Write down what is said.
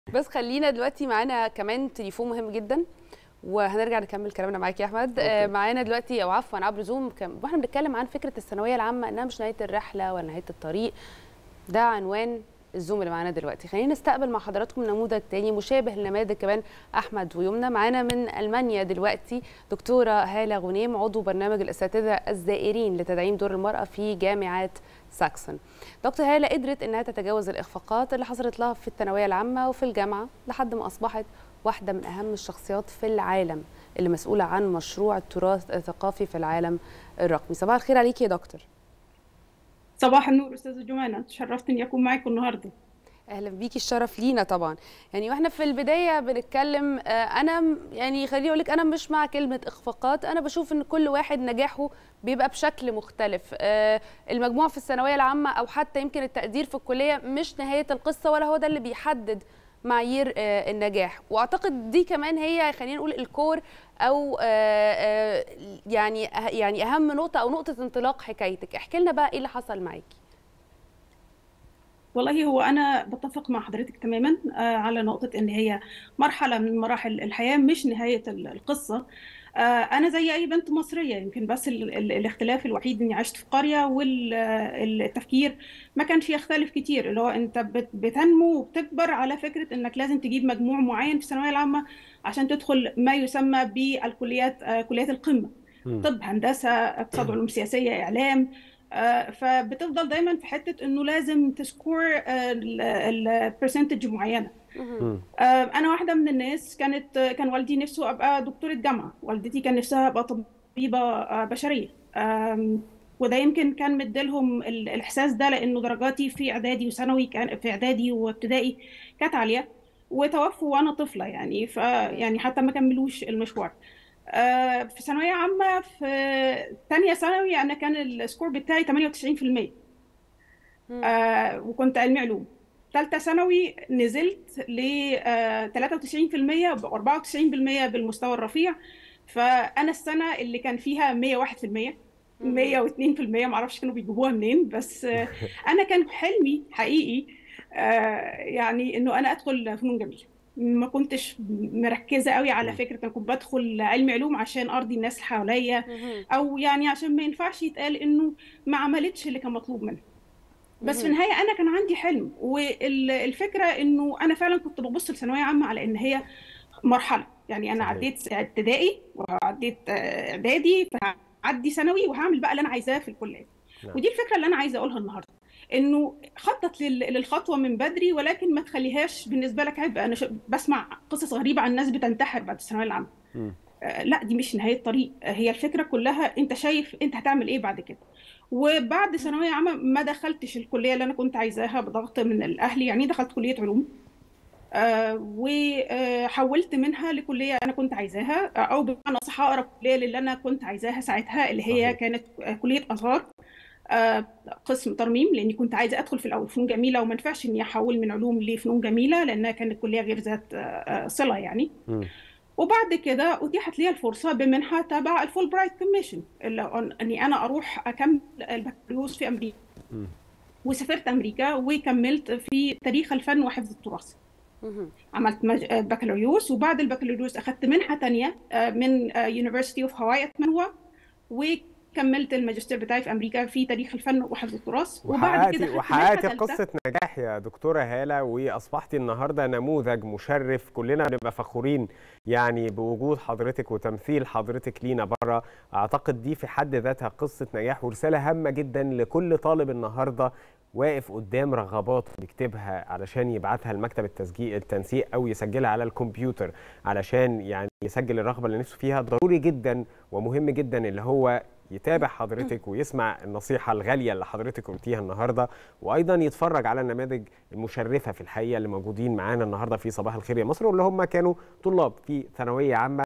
بس خلينا دلوقتي معانا كمان تليفون مهم جدا وهنرجع نكمل كلامنا معاك يا احمد آه، معانا دلوقتي او عفوا عبر زوم كم- واحنا بنتكلم عن فكره الثانويه العامه انها مش نهايه الرحله ولا نهايه الطريق ده عنوان الزوم اللي معانا دلوقتي خلينا نستقبل مع حضراتكم نموذج تاني مشابه لنماذج كمان احمد ويمنى معانا من المانيا دلوقتي دكتوره هاله غنيم عضو برنامج الاساتذه الزائرين لتدعيم دور المراه في جامعات ساكسون دكتور هاله قدرت انها تتجاوز الاخفاقات اللي حصلت لها في الثانويه العامه وفي الجامعه لحد ما اصبحت واحده من اهم الشخصيات في العالم اللي مسؤوله عن مشروع التراث الثقافي في العالم الرقمي صباح الخير عليكي يا دكتور صباح النور استاذه جمانه تشرفت اني اكون معاكم النهارده اهلا بيكي الشرف لينا طبعا يعني واحنا في البدايه بنتكلم آه، انا م- يعني خليني اقول لك انا مش مع كلمه اخفاقات انا بشوف ان كل واحد نجاحه بيبقى بشكل مختلف آه، المجموع في الثانويه العامه او حتى يمكن التقدير في الكليه مش نهايه القصه ولا هو ده اللي بيحدد معايير آه، النجاح واعتقد دي كمان هي خلينا نقول الكور او آه، آه، يعني أه- يعني اهم نقطه او نقطه انطلاق حكايتك احكي لنا بقى ايه اللي حصل معاكي والله هو انا بتفق مع حضرتك تماما آه، على نقطه ان هي مرحله من مراحل الحياه مش نهايه ال- القصه آه، انا زي اي بنت مصريه يمكن بس ال ال الاختلاف الوحيد اني عشت في قريه والتفكير ما كانش يختلف كتير اللي هو انت بت- بتنمو وبتكبر على فكره انك لازم تجيب مجموع معين في الثانويه العامه عشان تدخل ما يسمى بالكليات آه، كليات القمه مم. طب هندسه اقتصاد علوم سياسيه اعلام آه، فبتفضل دايما في حته انه لازم تسكور البرسنتج معينه مم. آه، انا واحده من الناس كانت كان والدي نفسه ابقى دكتوره جامعه والدتي كان نفسها ابقى طبيبه آه، بشريه آم، وده يمكن كان مديلهم ال- الاحساس ده لانه درجاتي في اعدادي وثانوي كان في اعدادي وابتدائي كانت عاليه وتوفوا وانا طفله يعني ف يعني حتى ما كملوش المشوار آه، في ثانويه عامه في تانية ثانوي انا كان السكور بتاعي 98% مم. آه وكنت علمي علوم ثالثة ثانوي نزلت ل آه 93% ب 94% بالمستوى الرفيع فأنا السنة اللي كان فيها 101% 102% معرفش كانوا بيجيبوها منين بس آه أنا كان حلمي حقيقي آه يعني إنه أنا أدخل فنون جميلة ما كنتش مركزة قوي على مم. فكرة أنا كنت بدخل علمي علوم عشان أرضي الناس اللي حواليا مهم. أو يعني عشان ما ينفعش يتقال إنه ما عملتش اللي كان مطلوب منها بس في مهم. النهايه انا كان عندي حلم والفكره انه انا فعلا كنت ببص لثانويه عامه على ان هي مرحله يعني انا صحيح. عديت ابتدائي وعديت آه، اعدادي فهعدي ثانوي وهعمل بقى اللي انا عايزاه في الكليه نعم. ودي الفكره اللي انا عايزه اقولها النهارده انه خطط لل- للخطوه من بدري ولكن ما تخليهاش بالنسبه لك عبء انا ش- بسمع قصص غريبه عن ناس بتنتحر بعد الثانويه العامه مم. آه، لا دي مش نهاية طريق آه، هي الفكرة كلها انت شايف انت هتعمل ايه بعد كده وبعد ثانوية عامة ما دخلتش الكلية اللي انا كنت عايزاها بضغط من الاهل يعني دخلت كلية علوم وحولت منها لكلية انا كنت عايزاها آه، او بمعنى اصح اقرب كلية للي انا كنت عايزاها ساعتها اللي هي صحيح. كانت آه، كلية ازهر آه، قسم ترميم لاني كنت عايزه ادخل في الاول فنون جميله وما ينفعش اني احول من علوم لفنون جميله لانها كانت كليه غير ذات آه، آه، صله يعني مم. وبعد كده اتيحت لي الفرصه بمنحه تبع الفول برايت كوميشن اني انا اروح اكمل البكالوريوس في امريكا مم. وسافرت امريكا وكملت في تاريخ الفن وحفظ التراث مهم. عملت مج... آه، بكالوريوس وبعد البكالوريوس اخذت منحه تانية آه، من يونيفرسيتي اوف هاواي اتمنوا وكملت الماجستير بتاعي في امريكا في تاريخ الفن وحفظ التراث وبعد كده وحققتي خدت منحه وحققتي ثالثه قصة نجاح يا دكتورة هالة وأصبحتي النهاردة نموذج مشرف كلنا بنبقى فخورين يعني بوجود حضرتك وتمثيل حضرتك لينا بره أعتقد دي في حد ذاتها قصة نجاح ورسالة هامة جدا لكل طالب النهاردة واقف قدام رغبات بيكتبها علشان يبعتها لمكتب التسجيل التنسيق او يسجلها على الكمبيوتر علشان يعني يسجل الرغبه اللي نفسه فيها ضروري جدا ومهم جدا اللي هو يتابع حضرتك ويسمع النصيحة الغالية اللي حضرتك قلتيها النهاردة وأيضا يتفرج على النماذج المشرفة في الحقيقة اللي موجودين معانا النهاردة في صباح الخير يا مصر واللي هم كانوا طلاب في ثانوية عامة